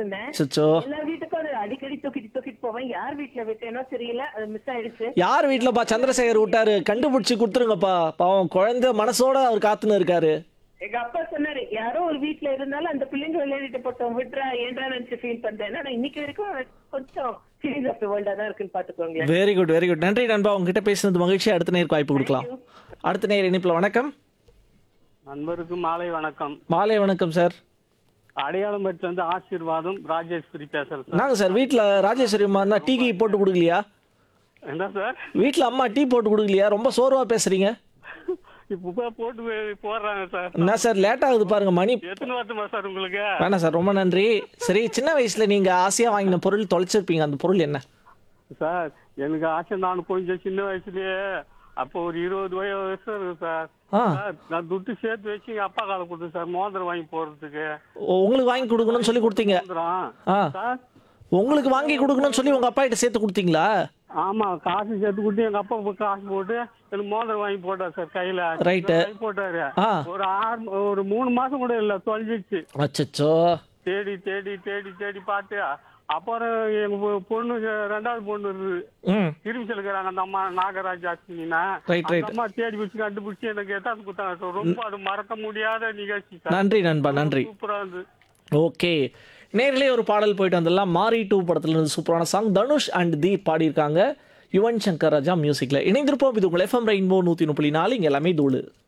இருந்தேன் சச்சோ எல்லா வீட்டுக்கும் அது அடிக்கடி தூக்கிட்டு தூக்கிட்டு போவேன் யார் வீட்டுல விட்டேனோ தெரியல அது மிஸ் ஆயிடுச்சு யார் வீட்லப்பா சந்திரசேகர் விட்டாரு கண்டுபிடிச்சு கொடுத்துருங்கப்பா பாவம் குழந்தை மனசோட அவர் காத்துன்னு இருக்காரு எங்க அப்பா சொன்னாரு யாரோ ஒரு வீட்டுல இருந்தாலும் அந்த பிள்ளைங்க விளையாடிட்டு போட்டோம் விட்டுறா ஏன்டா நினைச்சு ஃபீல் பண்றேன் ஆனா இன்னைக்கு வரைக்கும் கொஞ்சம் சீரியஸ் ஆஃப் வேர்ல்டா தான் இருக்குன்னு பாத்துக்கோங்களேன் வெரி குட் வெரி குட் நன்றி நண்பா உங்ககிட்ட பேசினது மகிழ்ச்சி அடுத்த நேருக்கு வாய்ப்பு கொடுக்கலாம் அடுத்த நேர் இணைப்புல வணக்கம் நண்பருக்கு மாலை வணக்கம் மாலை வணக்கம் சார் அடையாளம் பெற்று வந்து ஆசீர்வாதம் ராஜேஸ்வரி பேசுறேன் சார் நாங்க சார் வீட்ல ராஜேஸ்வரி அம்மா டீ கீ போட்டு கொடுக்கலையா என்ன சார் வீட்ல அம்மா டீ போட்டு கொடுக்கலையா ரொம்ப சோர்வா பேசுறீங்க இப்போ போய் போட்டு வே- போடுறாங்க சார் என்ன சார் லேட் ஆகுது பாருங்க மணி எத்தனை வருஷமா சார் உங்களுக்கு வேணாம் சார் ரொம்ப நன்றி சரி சின்ன வயசுல நீங்க ஆசையா வாங்கின பொருள் தொலைச்சிருப்பீங்க அந்த பொருள் என்ன சார் எனக்கு ஆசை நான் கொஞ்சம் சின்ன வயசுலயே அப்போ ஒரு இருபது வயசு இருக்கு சார் ஆ சார் நான் துட்டு சேர்த்து வச்சு எங்க அப்பா காலை கொடுத்தேன் சார் மோதிரம் வாங்கி போடுறதுக்கு ஓ, உங்களுக்கு வாங்கி கொடுக்கணும்னு சொல்லி கொடுத்தீங்க மோதிரம் ஆ சார் உங்களுக்கு வாங்கி கொடுக்கணும்னு சொல்லி உங்க அப்பா கிட்ட சேர்த்து கொடுத்தீங்களா ஆமா காசு சேர்த்து கொடுத்து எங்க அப்பா போய் காசு போட்டு எனக்கு மோதிரம் வாங்கி போட்டார் சார் கையில Right. வாங்கி போட்டாரு ஆ ஒரு ஆறு ஒரு மூணு மாசம் கூட இல்ல தொலைஞ்சிச்சு அச்சச்சோ தேடி தேடி தேடி தேடி பார்த்து அப்புறம் எங்க பொ- பொண்ணு ரெண்டாவது பொண்ணு இருக்குது ம் திரும்பி செலுக்கிறாங்க அந்த அம்மா நாகராஜ் ஆச்சுங்கன்னா Right, right. அந்த அம்மா தேடி வச்சு கண்டுபிடிச்சு எனக்கு எத்தாந்து கொடுத்தாங்க சார் ரொம்ப அது மறக்க முடியாத நிகழ்ச்சி சார் நன்றி நண்பா நன்றி சூப்பரா இருந்து ஓகே நேர்லயே ஒரு பாடல் போயிட்டு வந்துடலாம் மாரி டூ படத்துல இருந்து சூப்பரான சாங் தனுஷ் அண்ட் தீப் பாடியிருக்காங்க யுவன் சங்கர் ராஜா மியூசிக்ல இணைந்திருப்போம் இது உங்கள் எஃப்எம் ரெயின்போ நூத்தி முப்பத்தி நாலு இங்க எல்லாமே தூளு